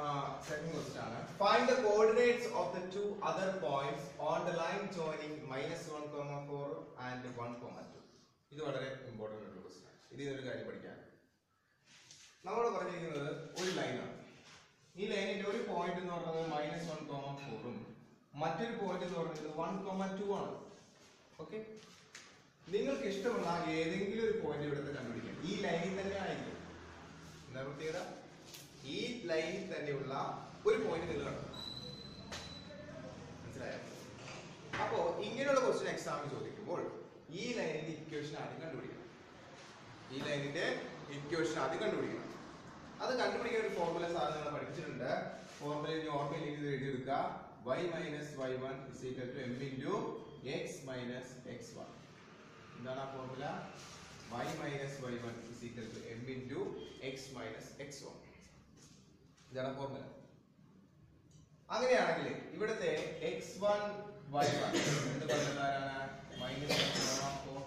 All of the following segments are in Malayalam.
സെക്കൻഡ് ക്വസ്റ്റ്യൻ ആണ് find the coordinates of the two other points on the line joining minus one comma four and one comma two ഇത് വളരെ ഇമ്പോർട്ടന്റ് ആയിട്ടുള്ള ക്വസ്റ്റ്യൻ ഇത് ഇതൊരു കാര്യം പഠിക്കാൻ നമ്മൾ പറഞ്ഞിരിക്കുന്നത് ഒരു ലൈനാണ് ഈ ലൈനിന്റെ ഒരു പോയിന്റ് എന്ന് പറയുന്നത് മൈനസ് വൺ കോമ ഫോറും മറ്റൊരു പോയിന്റ് എന്ന് പറയുന്നത് വൺ കോമ ടു ആണ് ഓക്കെ നിങ്ങൾക്ക് ഇഷ്ടമുള്ള ഏതെങ്കിലും ഒരു പോയിന്റ് ഇവിടുത്തെ കണ്ടുപിടിക്കാം ഈ ലൈനിൽ തന്നെ ആയിരിക്കും എന്താ പ്രത്യേകത ഈ ലൈനിൽ തന്നെയുള്ള ഒരു പോയിന്റ് നിങ്ങൾ കണ്ടു മനസ്സിലായോ അപ്പോ ഇങ്ങനെയുള്ള ക്വസ്റ്റ്യൻ എക്സാമിന് ചോദിക്കുമ്പോൾ ഈ ലൈനിന്റെ ഇക്വേഷൻ ആദ്യം കണ്ടുപിടിക്കണം ഈ ലൈനിന്റെ ഇക്വേഷൻ ആദ്യം കണ്ടുപിടിക്കണം അത് കണ്ടുപിടിക്കാൻ ഒരു ഫോർമുല സാധനങ്ങൾ പഠിച്ചിട്ടുണ്ട് ഫോർമുല ഇനി ഓർമ്മയില്ലെങ്കിൽ ഇത് എഴുതിയെടുക്കുക y minus y one is equal to m into x minus x one എന്താണ് ആ formula y minus y one is equal to m into x minus x one ഇതാണ് ഫോർമുല അങ്ങനെയാണെങ്കിൽ ഇവിടുത്തെ എക്സ് വൺ വൈ വൺ എന്ത് പറഞ്ഞാലാണ് മൈനസ് ഫോർ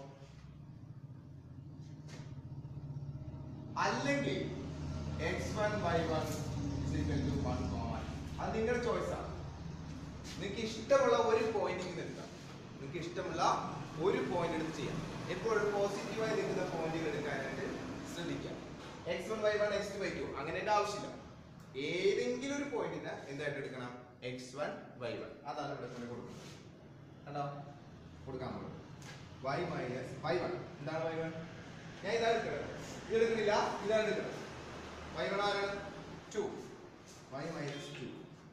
അല്ലെങ്കിൽ x one y one is equal to one comma അത് നിങ്ങളുടെ ചോയ്സാണ് നിങ്ങൾക്ക് ഇഷ്ടമുള്ള ഒരു പോയിന്റ് എടുക്കാം നിങ്ങൾക്ക് ഇഷ്ടമുള്ള ഒരു പോയിന്റ് എടുത്ത് ചെയ്യാം എപ്പോഴും പോസിറ്റീവായി നിൽക്കുന്ന പോയിന്റുകൾ എടുക്കാനായിട്ട് ശ്രദ്ധിക്കാം x one y one x two y two അങ്ങനെ ആവശ്യമില്ല ഏതെങ്കിലും ഒരു പോയിന്റിന് എന്തായിട്ട് എടുക്കണം എക്സ് വൺ വൈ വൺ അതാണ് ഇവിടെ കൊണ്ട് കൊടുക്കുന്നത് കണ്ടോ കൊടുക്കാൻ പോകുന്നത് വൈ മൈനസ് വൈ വൺ എന്താണ് വൈ വൺ ഞാൻ ഇതാ എടുക്കുന്നത് ഇത് എടുക്കുന്നില്ല ഇതാണ് എടുക്കുന്നത് വൈ വൺ ആരാണ് ടു വൈ മൈനസ് ടു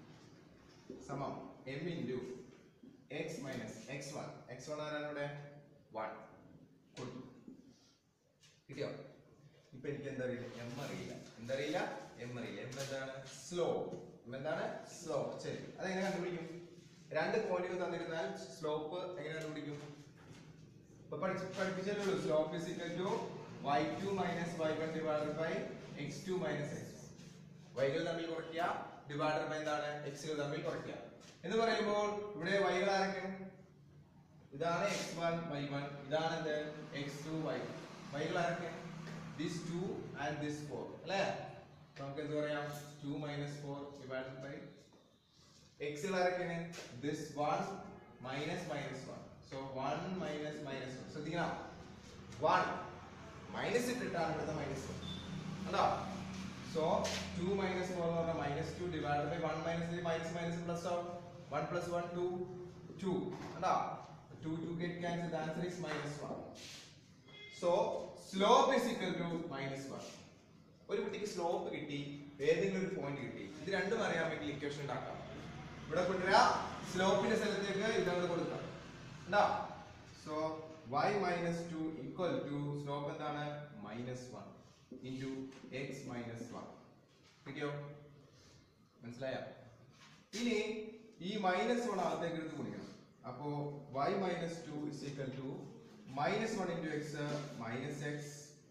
സമം m into x minus x one x one ആരാണ് ഇവിടെ വൺ കൊടുത്തു കിട്ടിയോ ഇപ്പൊ എനിക്ക് എന്താ അറിയില്ല എം അറിയില്ല എന്താ അറിയില്ല എം അറിയില്ല എം എന്താണ് സ്ലോ എം എന്താണ് സ്ലോ ശരി അതെങ്ങനെ കണ്ടുപിടിക്കും രണ്ട് പോയിന്റുകൾ തന്നിരുന്നാൽ സ്ലോപ്പ് എങ്ങനെ കണ്ടുപിടിക്കും ഇപ്പൊ പഠിച്ച് പഠിപ്പിച്ചല്ലോ slope is equal to y two minus y one divided by x two minus x വൈകൾ തമ്മിൽ കുറയ്ക്കുക ഡിവൈഡഡ് ബൈ എന്താണ് എക്സുകൾ തമ്മിൽ കുറയ്ക്കുക എന്ന് പറയുമ്പോൾ ഇവിടെ വൈകൾ ആരൊക്കെയാണ് ഇതാണ് എക്സ് വൺ വൈ വൺ ഇതാണ് എന്ത് എക്സ് ടു വൈ വൈകൾ ആരൊക്കെയാണ് this two and this four അല്ലേ അപ്പൊ നമുക്ക് എന്ത് പറയാം two minus four divided by എക്സുകൾ ആരൊക്കെയാണ് this one minus minus one so one minus minus one ശ്രദ്ധിക്കണം വൺ മൈനസ് ഇട്ടിട്ടാണ് ഇവിടുത്തെ മൈനസ് വൺ കണ്ടോ സോ ടു മൈനസ് ഫോർ എന്ന് പറഞ്ഞാൽ minus two divide by one minus minus minus plus ആവും one plus one two two കണ്ടോ two two get cancel the answer is minus one so slope is equal to minus one ഒരു കുട്ടിക്ക് സ്ലോപ്പ് കിട്ടി ഏതെങ്കിലും ഒരു പോയിന്റ് കിട്ടി ഇത് രണ്ടും അറിയാമെങ്കിൽ ഇക്വേഷൻ ഉണ്ടാക്കാം ഇവിടെ കൊണ്ടുവരാ സ്ലോപ്പിന്റെ സ്ഥലത്തേക്ക് ഇതങ്ങോട്ട് കൊടുക്കാം ഉണ്ടാ so y minus two equal to slope എന്താണ് minus one into x minus one കിട്ടിയോ മനസ്സിലായ ഇനി ഈ മൈനസ് വൺ അകത്തേക്ക് എടുത്ത് കുടിക്കണം അപ്പോ y minus two is equal to minus one into x minus x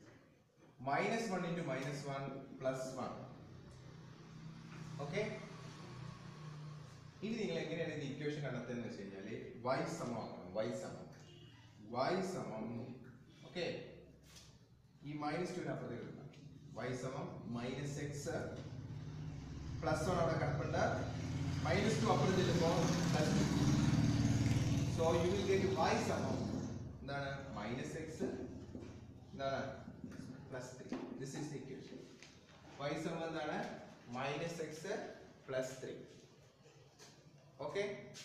minus one into minus one plus one okay ഇനി നിങ്ങൾ എങ്ങനെയാണ് ഇത് ഇക്വേഷൻ കണ്ടെത്തുന്നത് വെച്ച് കഴിഞ്ഞാല് y സമമാക്കണം y സമം y സമം ഓക്കെ ഈ മൈനസ് ടുവിന് അപ്പുറത്തേക്ക് എടുക്കണം y സമം മൈനസ് എക്സ് പ്ലസ് വൺ അവിടെ കിടപ്പുണ്ട് മൈനസ് ടു അപ്പുറത്ത് ചെല്ലുമ്പോൾ plus two so you will get y സമം എന്താണ് മൈനസ് എക്സ് എന്താണ് plus three this is the equation y സമം എന്താണ് minus x plus three okay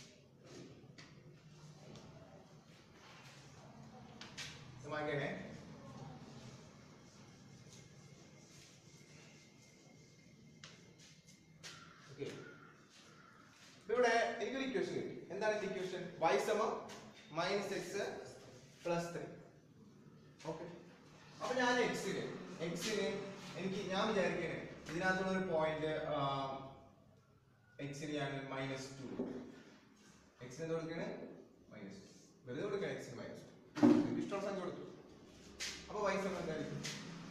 സമാക്കണേ ഓക്കെ ഇവിടെ എനിക്കൊരു ഇക്വേഷൻ കിട്ടി എന്താണ് ഈ ഇക്വേഷൻ y സമം minus x plus three okay അപ്പൊ ഞാൻ എക്സിന് എക്സിന് എനിക്ക് ഞാൻ വിചാരിക്കണേ ഇതിനകത്തുള്ള ഒരു പോയിന്റ് എക്സിന് ഞാൻ മൈനസ് ടു എക്സിന് എന്ത് കൊടുക്കണേ മൈനസ് ടു വെറുതെ കൊടുക്കണം എക്സിന് മൈനസ് ടു നിങ്ങൾക്ക് ഇഷ്ടമുള്ള സംഖ്യ കൊടുത്തു അപ്പൊ വൈ സമം എന്തായിരിക്കും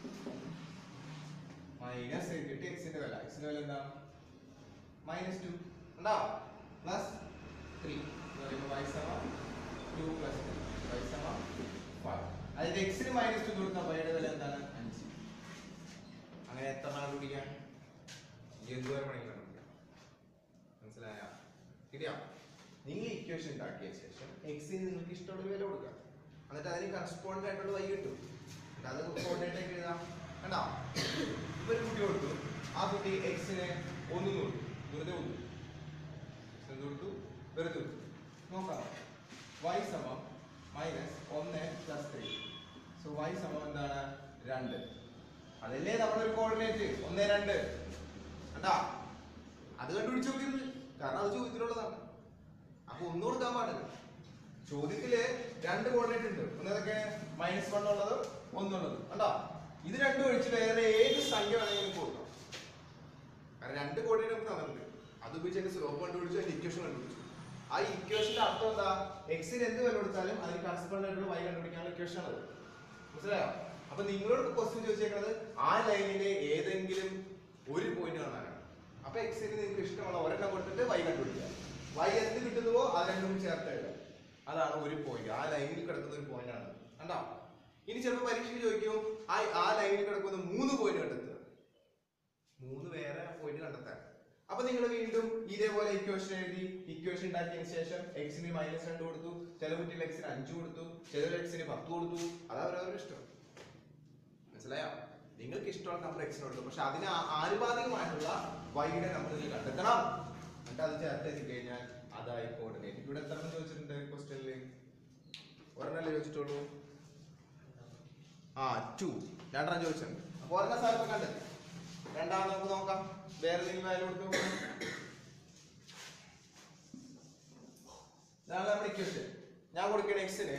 മൈനസ് കിട്ടി എക്സിന്റെ വില എക്സിന്റെ വില എന്താ മൈനസ് ടു ഉണ്ടോ പ്ലസ് ത്രീ എന്ന് പറയുമ്പോൾ വൈ സമം ടു പ്ലസ് ത്രീ വൈ സമം ഫൈവ് അതായത് എക്സിന് മൈനസ് ടു കൊടുത്ത വൈയുടെ വില എന്താണ് അഞ്ച് അങ്ങനെ എത്ര നാൾ കുടിക്കാൻ എന്തോരം മണിക്കൂർ മനസ്സിലായ കിട്ടിയോ നിങ്ങൾ ഇക്വേഷൻ ഉണ്ടാക്കിയ ശേഷം എക്സിന് നിങ്ങൾക്ക് ഇഷ്ടമുള്ള വില കൊടുക്കുക എന്നിട്ട് അതിന് കറസ്പോണ്ടന്റ് ആയിട്ടുള്ള വൈ കിട്ടും എന്നിട്ട് അത് കോർഡിനേറ്റ് ആയിട്ട് എഴുതാം കണ്ടോ ഇപ്പൊ ഒരു കുട്ടി കൊടുത്തു ആ കുട്ടി എക്സിന് ഒന്ന് കൊടുത്തു വെറുതെ ഒന്ന് എന്ത് കൊടുത്തു വെറുതെ കൊടുത്തു നോക്കാം വൈ സമം മൈനസ് ഒന്ന് പ്ലസ് ത്രീ സോ വൈ സമം എന്താണ് രണ്ട് അതല്ലേ നമ്മുടെ ഒരു കോർഡിനേറ്റ് ഒന്ന് രണ്ട് കണ്ടാ അത് കണ്ടുപിടിച്ച് നോക്കരുത് കാരണം അത് ചോദ്യത്തിലുള്ളതാണ് അപ്പൊ ഒന്ന് കൊടുക്കാൻ പാടില്ല ചോദ്യത്തില് രണ്ട് കോർഡിനേറ്റ് ഉണ്ട് ഒന്നതൊക്കെ മൈനസ് വൺ ഉള്ളത് ഒന്നുള്ളത് കണ്ടോ ഇത് രണ്ടും ഒഴിച്ച് വേറെ ഏത് സംഖ്യ വേണമെങ്കിലും കൊടുക്കാം കാരണം രണ്ട് കോർഡിനേറ്റ് നമുക്ക് തന്നിട്ടുണ്ട് അത് ഉപയോഗിച്ച് അതിന്റെ സ്ലോപ്പ് കണ്ടുപിടിച്ചു അതിന്റെ ഇക്വേഷൻ കണ്ടുപിടിച്ചു ആ ഇക്വേഷന്റെ അർത്ഥം എന്താ എക്സിന് എന്ത് വില കൊടുത്താലും അതിന് കറസ്പോണ്ട് ആയിട്ടുള്ള വൈ കണ്ടുപിടിക്കാനുള്ള ഇക്വേഷൻ ആണ് മനസ്സിലായോ അപ്പൊ നിങ്ങളോട് ക്വസ്റ്റ്യൻ ചോദിച്ചേക്കുന്നത് ആ ലൈനിലെ ഏതെങ്കിലും ഒരു പോയിന്റ് കാണാനാണ് അപ്പൊ എക്സിന് നിങ്ങൾക്ക് ഇഷ്ടമുള്ള ഒരെണ്ണം കൊടുത്തിട്ട് വൈ കണ്ടുപിടിക്കുക വൈ എന്ത് കിട്ടുന്നുവോ അത് രണ്ടും ചേർത്ത് എഴുതാം അതാണ് ഒരു പോയിന്റ് ആ ലൈനിൽ കിടക്കുന്ന ഒരു പോയിന്റ് ആണ് കണ്ടോ ഇനി ചിലപ്പോൾ പരീക്ഷയ്ക്ക് ചോദിക്കും ആ ആ ലൈനിൽ കിടക്കുന്ന മൂന്ന് പോയിന്റ് കണ്ടെത്തുക മൂന്ന് വേറെ പോയിന്റ് കണ്ടെത്താൻ അപ്പൊ നിങ്ങൾ വീണ്ടും ഇതേപോലെ ഇക്വേഷൻ എഴുതി ഇക്വേഷൻ ഉണ്ടാക്കിയതിനു ശേഷം എക്സിന് മൈനസ് രണ്ട് കൊടുത്തു ചില കുട്ടികൾ എക്സിന് അഞ്ച് കൊടുത്തു ചില എക്സിന് പത്ത് കൊടുത്തു അതാ അവരവരുടെ ഇഷ്ടം മനസ്സിലായോ നിങ്ങൾക്ക് ഇഷ്ടമുള്ള നമ്പർ എക്സിന് കൊടുത്തു പക്ഷെ അതിന് ആ- ആനുപാതികമായിട്ടുള്ള വൈയുടെ നമ്പർ നിങ്ങൾ കണ്ടെത്തണം എന്നിട്ട് അത് ചേർത്ത് എഴുതി കഴിഞ്ഞാൽ അതായി കോർഡിനേറ്റ് ഇവിടെ എത്ര എണ്ണം ചോദിച്ചിട്ടുണ്ട് ക്വസ്റ്റ്യനിൽ ഒരെണ്ണല്ലേ ചോദിച്ചിട്ടുള്ളൂ ആ ടു രണ്ടെണ്ണം ചോദിച്ചിട്ടുണ്ട് അപ്പൊ ഒരെണ്ണം സാർ കണ്ടെത്തി രണ്ടാമത് നമുക്ക് നോക്കാം വേറെ എന്തെങ്കിലും വാല്യൂ കൊടുത്തു നോക്കാം. ഇതാണ് നമ്മുടെ ഇക്വേഷൻ ഞാൻ കൊടുക്കുന്ന എക്സിന്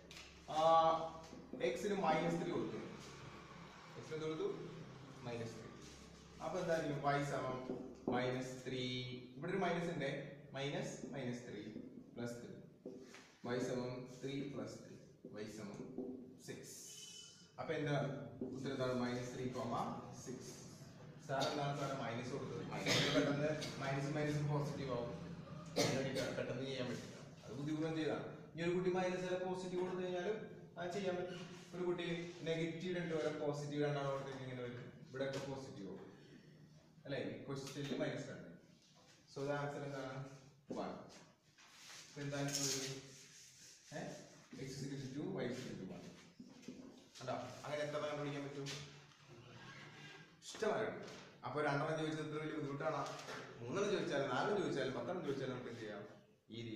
എക്സിന് മൈനസ് ത്രീ കൊടുത്തു എക്സിന് കൊടുത്തു മൈനസ് ത്രീ അപ്പൊ എന്തായിരിക്കും y സമം മൈനസ് ത്രീ ഇവിടെ ഒരു മൈനസ് ഉണ്ട് minus minus three plus three y സമം ത്രീ പ്ലസ് ത്രീ y സമം സിക്സ് അപ്പൊ എന്താണ് ഉത്തരം എന്താണ് minus three comma six sir എന്താണ് സാറ് മൈനസ് കൊടുത്തത് മൈനസ് പെട്ടെന്ന് മൈനസ് മൈനസ് പോസിറ്റീവ് ആവും അതിനുവേണ്ടി പെട്ടെന്ന് ചെയ്യാൻ പറ്റില്ല അത് ബുദ്ധിപൂർവ്വം ചെയ്താണ് ഇനി ഒരു കുട്ടി മൈനസ് പോസിറ്റീവ് കൊടുത്തു കഴിഞ്ഞാലും അത് ചെയ്യാൻ പറ്റും ഒരു കുട്ടി നെഗറ്റീവ് രണ്ട് വരെ പോസിറ്റീവ് രണ്ടാണ് കൊടുത്തെങ്കിൽ ഇങ്ങനെ വരും ഇവിടെ ഒക്കെ പോസിറ്റീവ് ആവും അല്ലേ ക്വസ്റ്റ്യനിൽ മൈനസ് രണ്ട് സോ ദ ആൻസർ എന്താണ് വൺ എന്താണ് ഏഹ് x six two y six one കണ്ടോ അങ്ങനെ എത്ര എണ്ണം കണ്ടുപിടിക്കാൻ പറ്റും ഇഷ്ടമായിരുന്നു അപ്പൊ രണ്ടെണ്ണം ചോദിച്ചത് ഇത്ര വലിയ ബുദ്ധിമുട്ടാണ് മൂന്നെണ്ണം ചോദിച്ചാലും നാലെണ്ണം ചോദിച്ചാലും പത്തെണ്ണം ചോദിച്ചാലും നമുക്ക് എന്ത് ചെയ്യാം ഈ